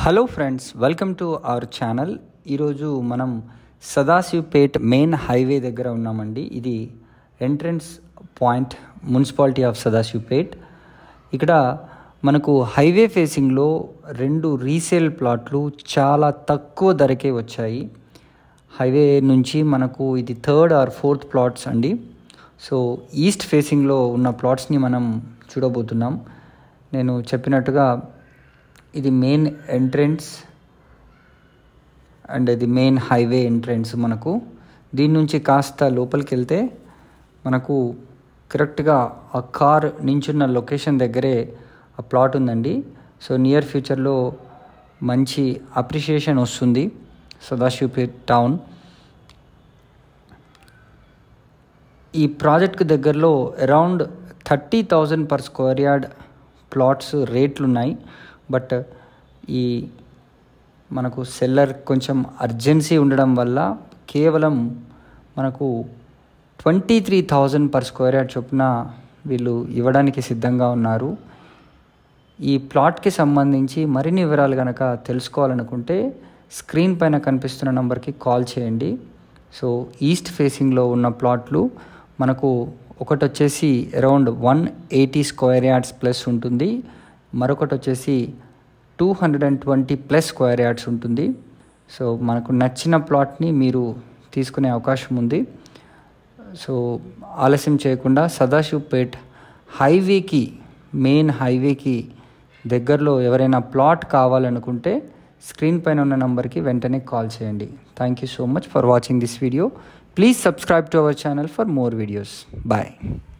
hello friends welcome to our channel ఈరోజు మనం Sadashivpet main highway దగ్గర ఉన్నామండి ఇది entrance point municipality of Sadashivpet ఇక్కడ మనకు హైవే ఫేసింగ్లో రెండు రీసేల్ ప్లాట్లు చాలా తక్కువ ధరకే వచ్చాయి హైవే నుంచి మనకు ఇది థర్డ్ ఆర్ ఫోర్త్ ప్లాట్స్ అండి సో ఈస్ట్ ఫేసింగ్లో ఉన్న ప్లాట్స్ని మనం చూడబోతున్నాం నేను చెప్పినట్టుగా ఇది మెయిన్ ఎంట్రన్స్ అండ్ ఇది మెయిన్ హైవే ఎంట్రన్స్ మనకు దీని నుంచి కాస్త లోపలికి వెళ్తే మనకు కరెక్ట్గా ఆ కార్ నించున్న లొకేషన్ దగ్గరే ఆ ప్లాట్ ఉందండి సో నియర్ ఫ్యూచర్లో మంచి అప్రిషియేషన్ వస్తుంది సదాశివపేట్ టౌన్ ఈ ప్రాజెక్ట్కి దగ్గరలో around thirty thousand per square yard plots రేట్లు ఉన్నాయి బట్ ఈ మనకు సెల్లర్ కొంచెం అర్జెన్సీ ఉండడం వల్ల కేవలం మనకు twenty three thousand per square yard చొప్పున వీళ్ళు ఇవ్వడానికి సిద్ధంగా ఉన్నారు ఈ ప్లాట్కి సంబంధించి మరిన్ని వివరాలు కనుక తెలుసుకోవాలనుకుంటే స్క్రీన్ పైన కనిపిస్తున్న నంబర్కి కాల్ చేయండి సో ఈస్ట్ ఫేసింగ్లో ఉన్న ప్లాట్లు మనకు ఒకటి వచ్చేసి around one eighty square yards plus ఉంటుంది మరొకటి వచ్చేసి two hundred and twenty plus square yards ఉంటుంది సో మనకు నచ్చిన ప్లాట్ని మీరు తీసుకునే అవకాశం ఉంది సో ఆలస్యం చేయకుండా సదాశివపేట్ హైవేకి మెయిన్ హైవేకి దగ్గరలో ఎవరైనా ప్లాట్ కావాలనుకుంటే స్క్రీన్ పైన ఉన్న నంబర్కి వెంటనే కాల్ చేయండి thank you so much for watching this video please subscribe to our channel for more videos bye